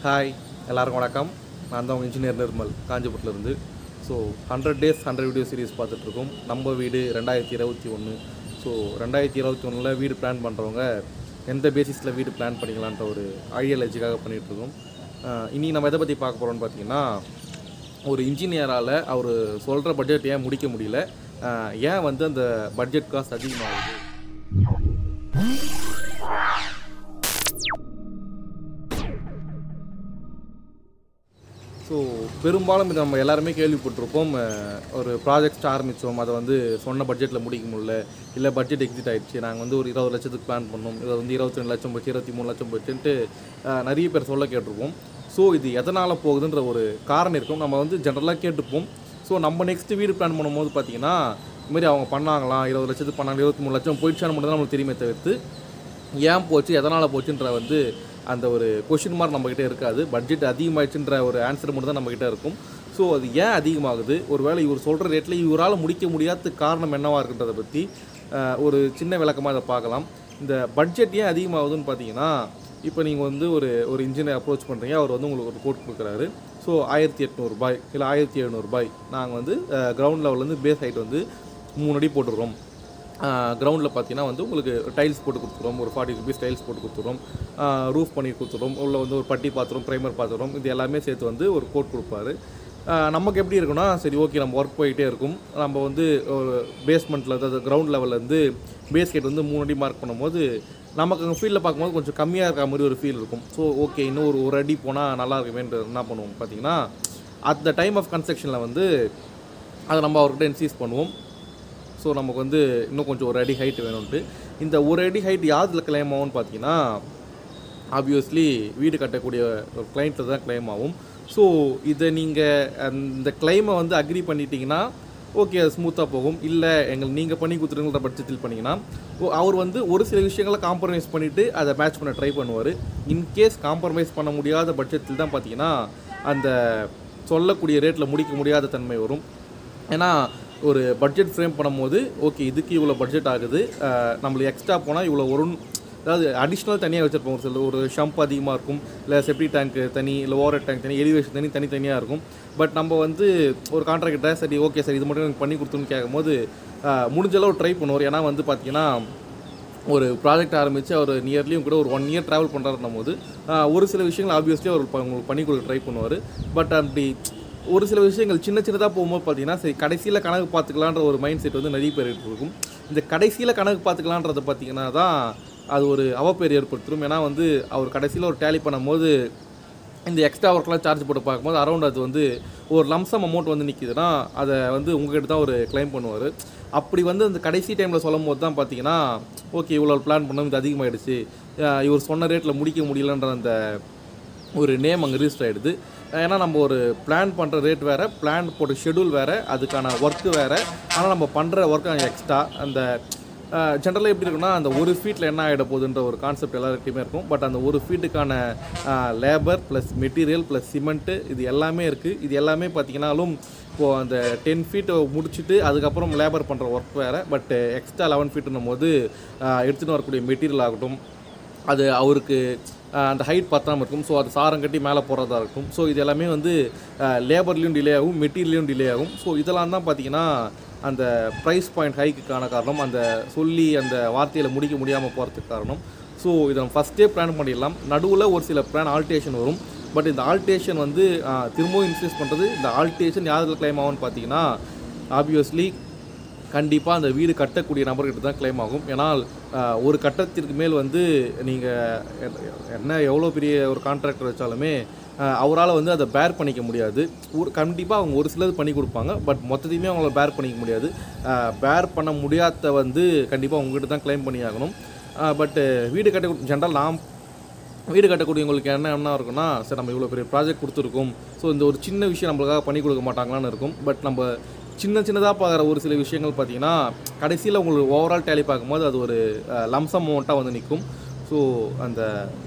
hi எல்லாருக்கும் வணக்கம் நான் தான் உங்கள் இன்ஜினியர் நிர்மல் காஞ்சிபுரத்துலேருந்து so hundred days hundred video series பார்த்துட்ருக்கோம் நம்ம வீடு ரெண்டாயிரத்தி இருபத்தி ஒன்று ஸோ ரெண்டாயிரத்தி இருபத்தி ஒன்றில் வீடு பிளான் பண்ணுறவங்க எந்த பேசிஸில் வீடு பிளான் பண்ணிக்கலான்ற ஒரு ஐடியாலஜிக்காக பண்ணிகிட்ருக்கோம் இனி நம்ம எதை பற்றி பார்க்க போகிறோம்னு பார்த்தீங்கன்னா ஒரு இன்ஜினியரால் அவர் சொல்கிற பட்ஜெட் ஏன் முடிக்க முடியல அஹ், ஏன் வந்து அந்த பட்ஜெட் காஸ்ட் அதிகமாகுது ஸோ பெரும்பாலும் இது நம்ம எல்லாருமே கேள்விப்பட்டிருப்போம் அஹ், ஒரு ப்ராஜெக்ட் ஆரம்பித்தோம் அதை வந்து சொன்ன பட்ஜெட்டில் முடிக்க முடியல இல்லை பட்ஜெட் எக்ஸிட் ஆயிடுச்சு நாங்கள் வந்து ஒரு இருபது லட்சத்துக்கு பிளான் பண்ணோம் இதை வந்து இருபத்தி ரெண்டு லட்சம் போச்சு இருபத்தி மூணு லட்சம் போச்சுன்ட்டு அஹ், நிறைய பேர் சொல்ல கேட்டிருப்போம் ஸோ இது எதனால் போகுதுன்ற ஒரு காரணம் இருக்கும் நம்ம வந்து ஜென்ரலாக கேட்டுப்போம் ஸோ நம்ம நெக்ஸ்ட் வீடு பிளான் பண்ணும்போது பார்த்தீங்கன்னா இதுமாரி அவங்க பண்ணாங்களாம் இருபது லட்சத்துக்கு பண்ணாங்க இருபத்தி மூணு லட்சம் போயிடுச்சான்னு மட்டும் தான் நம்மளுக்கு தெரியுமே தவிர்த்து ஏன் போச்சு எதனால் போச்சுன்ற வந்து அந்த ஒரு கொஷின் மார்க் நம்மக்கிட்ட இருக்காது பட்ஜெட் அதிகமாகிடுச்சுன்ற ஒரு ஆன்சர் மட்டும் தான் நம்மக்கிட்ட இருக்கும் ஸோ அது ஏன் அதிகமாகுது ஒருவேளை இவர் சொல்கிற ரேட்டில் இவரால் முடிக்க முடியாத காரணம் என்னவாக இருக்குன்றதை பற்றி அஹ், ஒரு சின்ன விளக்கமாக இதை பார்க்கலாம் இந்த பட்ஜெட் ஏன் அதிகமாகுதுன்னு பார்த்தீங்கன்னா இப்போ நீங்கள் வந்து ஒரு ஒரு இன்ஜினியர் அப்ரோச் பண்ணுறீங்க அவர் வந்து உங்களுக்கு ஒரு கோட் கொடுக்குறாரு ஸோ ஆயிரத்தி எட்நூறுபாய் இல்லை ஆயிரத்தி எழுநூறுபாய் நாங்கள் வந்து கிரவுண்ட் லெவல்லேருந்து பேஸ் ஹைட் வந்து மூணு அடி போட்டுடுறோம் கிரவுண்டில் பார்த்தீங்கன்னா வந்து உங்களுக்கு டைல்ஸ் போட்டு கொடுத்துருவோம் ஒரு ஃபார்ட்டி ருபீஸ் டைல்ஸ் போட்டு கொடுத்துருவோம் ரூஃப் பண்ணி கொடுத்துருவோம் உள்ள வந்து ஒரு பட்டி பாத்திரம் ப்ரைமர் பாத்திரம் இது எல்லாமே சேர்த்து வந்து ஒரு கோட் கொடுப்பாரு ஆஹ் நமக்கு எப்படி இருக்குன்னா சரி ஓகே நம்ம ஒர்க் போயிட்டே இருக்கும் நம்ம வந்து ஒரு பேஸ்மெண்ட்டில் அதாவது கிரவுண்ட் லெவல்லேருந்து பேஸ் கேட் வந்து மூணு அடி மார்க் பண்ணும்போது நமக்கு அங்கே ஃபீல்டில் பார்க்கும்போது கொஞ்சம் கம்மியாக இருக்க மாதிரி ஒரு ஃபீல் இருக்கும் ஸோ ஓகே இன்னும் ஒரு ஒரு அடி போனால் நல்லா இருக்குமேன்ட்டு என்ன பண்ணுவோம் பார்த்தீங்கன்னா அட் த டைம் ஆஃப் கன்ஸ்ட்ரக்ஷனில் வந்து அதை நம்ம அவர்கிட்ட இன்சீஸ் பண்ணுவோம் ஸோ நமக்கு வந்து இன்னும் கொஞ்சம் ஒரு அடி ஹைட் வேணும்ன்ட்டு இந்த ஒரு அடி ஹைட் யாதில் கிளைம் ஆகும்னு பார்த்தீங்கன்னா ஆப்வியஸ்லி வீடு கட்டக்கூடிய ஒரு கிளைண்ட்டில் தான் கிளைம் ஆகும் ஸோ இதை நீங்கள் அந்த கிளைமை வந்து அக்ரி பண்ணிட்டீங்கன்னா ஓகே அது ஸ்மூத்தாக போகும் இல்லை எங்களுக்கு நீங்கள் பண்ணி கொடுத்துருங்கிற பட்சத்தில் பண்ணிங்கன்னா ஓ அவர் வந்து ஒரு சில விஷயங்களை காம்ப்ரமைஸ் பண்ணிவிட்டு அதை மேட்ச் பண்ண ட்ரை பண்ணுவார் இன்கேஸ் காம்ப்ரமைஸ் பண்ண முடியாத பட்சத்தில் தான் பார்த்தீங்கன்னா அந்த சொல்லக்கூடிய ரேட்டில் முடிக்க முடியாத தன்மை வரும் ஏன்னா ஒரு பட்ஜெட் ஃப்ரேம் பண்ணும்போது ஓகே இதுக்கு இவ்வளோ பட்ஜெட் ஆகுது அஹ், நம்மளுக்கு எக்ஸ்ட்ரா போனால் இவ்வளோ வரும் அதாவது அடிஷ்னல் தனியாக வச்சுருப்போம் ஒரு சில ஒரு ஷம்ப் அதிகமாக இருக்கும் இல்லை செப்டி டேங்க் தனி இல்லை ஓவர் டேங்க் தனி எலிவேஷன் தனி தனித்தனியாக இருக்கும் பட் நம்ம வந்து ஒரு கான்ட்ராக்டரை சரி ஓகே சரி இது மட்டும் எனக்கு பண்ணி கொடுத்துன்னு கேட்கும்போது அஹ், முடிஞ்ச அளவு ட்ரை பண்ணுவார் ஏன்னா வந்து பார்த்தீங்கன்னா ஒரு ப்ராஜெக்ட் ஆரம்பித்து அவர் நியர்லியும் கூட ஒரு ஒன் இயர் ட்ராவல் பண்ணுறாருன்னும் போது ஆஹ், ஒரு சில விஷயங்கள் ஆப்வியஸ்லி அவர் ப- உங்களுக்கு பண்ணி கொடுக்க ட்ரை பண்ணுவார் பட் அப்படி ஒரு சில விஷயங்கள் சின்ன சின்னதாக போகும்போது பார்த்தீங்கன்னா சரி கடைசியில் கணக்கு பார்த்துக்கலான்ற ஒரு மைண்ட் செட் வந்து நிறைய பேர் இருக்கும் இந்த கடைசியில் கணக்கு பார்த்துக்கலான்றத பார்த்தீங்கன்னா தான் அது ஒரு அவப்பேர் ஏற்படுத்தும் ஏன்னா வந்து அவர் கடைசியில் ஒரு டேலி பண்ணும்போது இந்த எக்ஸ்ட்ரா ஒர்க்லாம் சார்ஜ் போட்டு பார்க்கும்போது அரௌண்ட் அது வந்து ஒரு லம்சம் அமௌண்ட் வந்து நிற்கிதுன்னா அதை வந்து உங்ககிட்ட தான் ஒரு க்ளைம் பண்ணுவார் அப்படி வந்து அந்த கடைசி டைமில் சொல்லும் போது தான் பார்த்தீங்கன்னா ஓகே இவ்வளோ பிளான் பண்ணோம் இது அதிகமாகிடுச்சு இவர் சொன்ன ரேட்டில் முடிக்க முடியலன்ற அந்த ஒரு நேம் அங்கே ரிஜிஸ்டர் ஆகிடுது ஏன்னா நம்ம ஒரு பிளான் பண்ணுற ரேட் வேறு பிளான் போட்ட ஷெடியூல் வேறு அதுக்கான ஒர்க்கு வேறு ஆனால் நம்ம பண்ணுற ஒர்க் அங்கே எக்ஸ்ட்ரா அந்த ஜென்ரலாக எப்படி இருக்குன்னா அந்த ஒரு ஃபீட்டில் என்ன ஆகிட போகுதுன்ற ஒரு கான்செப்ட் எல்லாருக்கிட்டையுமே இருக்கும் பட் அந்த ஒரு ஃபீட்டுக்கான labour plus material plus cement இது எல்லாமே இருக்குது இது எல்லாமே பார்த்தீங்கன்னாலும் இப்போது அந்த டென் ஃபீட்டை முடிச்சுட்டு அதுக்கப்புறம் லேபர் பண்ணுற ஒர்க் வேறு பட் எக்ஸ்ட்ரா லெவன் ஃபீட்டுன்னும் போது எடுத்துகிட்டு வரக்கூடிய மெட்டீரியல் ஆகட்டும் அது அவருக்கு அஹ், அந்த ஹைட் பத்தாமல் இருக்கும் ஸோ அது சாரம் கட்டி மேலே போகிறதா இருக்கும் ஸோ இது எல்லாமே வந்து லேபர்லேயும் டிலே ஆகும் மெட்டீரியலையும் டிலே ஆகும் ஸோ இதெல்லாம் தான் பார்த்தீங்கன்னா அந்த ப்ரைஸ் பாயிண்ட் ஹைக்குக்கான காரணம் அந்த சொல்லி அந்த வார்த்தையில் முடிக்க முடியாமல் போகிறதுக்கு காரணம் ஸோ இதை நம்ம ஃபஸ்ட்டே பிளான் பண்ணிடலாம் நடுவில் ஒரு சில பிளான் ஆல்டேஷன் வரும் பட் இந்த ஆல்டேஷன் வந்து அஹ், திரும்பவும் இன்க்ரீஸ் பண்ணுறது இந்த ஆல்டேஷன் யாருக்கு கிளைம் ஆகும்னு பார்த்தீங்கன்னா ஆப்வியஸ்லி கண்டிப்பாக அந்த வீடு கட்டக்கூடிய நபர்கிட்ட தான் கிளைம் ஆகும் ஏன்னால் ஆஹ், ஒரு கட்டத்திற்கு மேல் வந்து நீங்கள் என்ன எவ்வளோ பெரிய ஒரு கான்ட்ராக்டர் வச்சாலுமே அவரால் வந்து அதை பேர் பண்ணிக்க முடியாது ஒரு கண்டிப்பாக அவங்க ஒரு சிலது பண்ணி கொடுப்பாங்க பட் மொத்தத்தையுமே அவங்கள பேர் பண்ணிக்க முடியாது பேர் பண்ண முடியாத வந்து கண்டிப்பாக உங்ககிட்ட தான் கிளைம் பண்ணி ஆகணும் பட் வீடு கட்ட ஜென்ரல் நான் வீடு கட்டக்கூடியவங்களுக்கு என்ன என்ன இருக்குன்னா சரி நம்ம இவ்வளோ பெரிய ப்ராஜெக்ட் கொடுத்துருக்கோம் ஸோ இந்த ஒரு சின்ன விஷயம் நம்மளுக்காக பண்ணி கொடுக்க மாட்டாங்களான்னு இருக்கும் பட் நம்ம சின்ன சின்னதாக பார்க்குற ஒரு சில விஷயங்கள் பார்த்தீங்கன்னா கடைசியில் உங்களுக்கு ஓவரால் டேலி பார்க்கும்போது அது ஒரு லம்சம் அமௌண்ட்டாக வந்து நிற்கும் ஸோ அந்த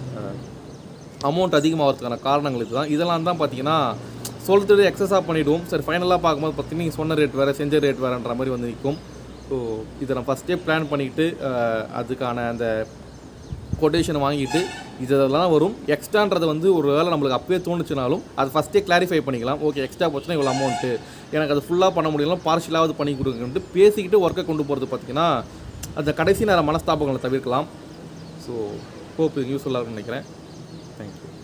அமௌண்ட் அதிகமாகிறதுக்கான காரணங்கள் இதுதான் இதெல்லாம் தான் பார்த்தீங்கன்னா சொல்கிறது எக்ஸஸாக பண்ணிவிடுவோம் சரி ஃபைனலாக பார்க்கும்போது பார்த்தீங்கன்னா நீங்கள் சொன்ன ரேட் வேறு செஞ்ச ரேட் வேறுன்ற மாதிரி வந்து நிற்கும் ஸோ இதை நான் ஃபஸ்ட்டே பிளான் பண்ணிக்கிட்டு அஹ், அதுக்கான அந்த கொட்டேஷன் வாங்கிட்டு இதெல்லாம் வரும் எக்ஸ்ட்ரான்றதை வந்து ஒரு வேளை நம்மளுக்கு அப்பயே தோணுச்சுனாலும் அது ஃபஸ்ட்டே கிளாரிஃபை பண்ணிக்கலாம் ஓகே எக்ஸ்ட்ரா போச்சுன்னா இவ்வளோ அமௌண்ட்டு எனக்கு அது ஃபுல்லாக பண்ண முடியலாம் பார்ஷியலாவது பண்ணி கொடுங்கன்ட்டு பேசிக்கிட்டு ஒர்க்கை கொண்டு போகிறது பார்த்தீங்கன்னா அந்த கடைசி நேர மனஸ்தாபங்களை தவிர்க்கலாம் ஸோ ஹோப் இது யூஸ்ஃபுல்லாக இருக்கும்னு நினைக்கிறேன் தேங்க்யூ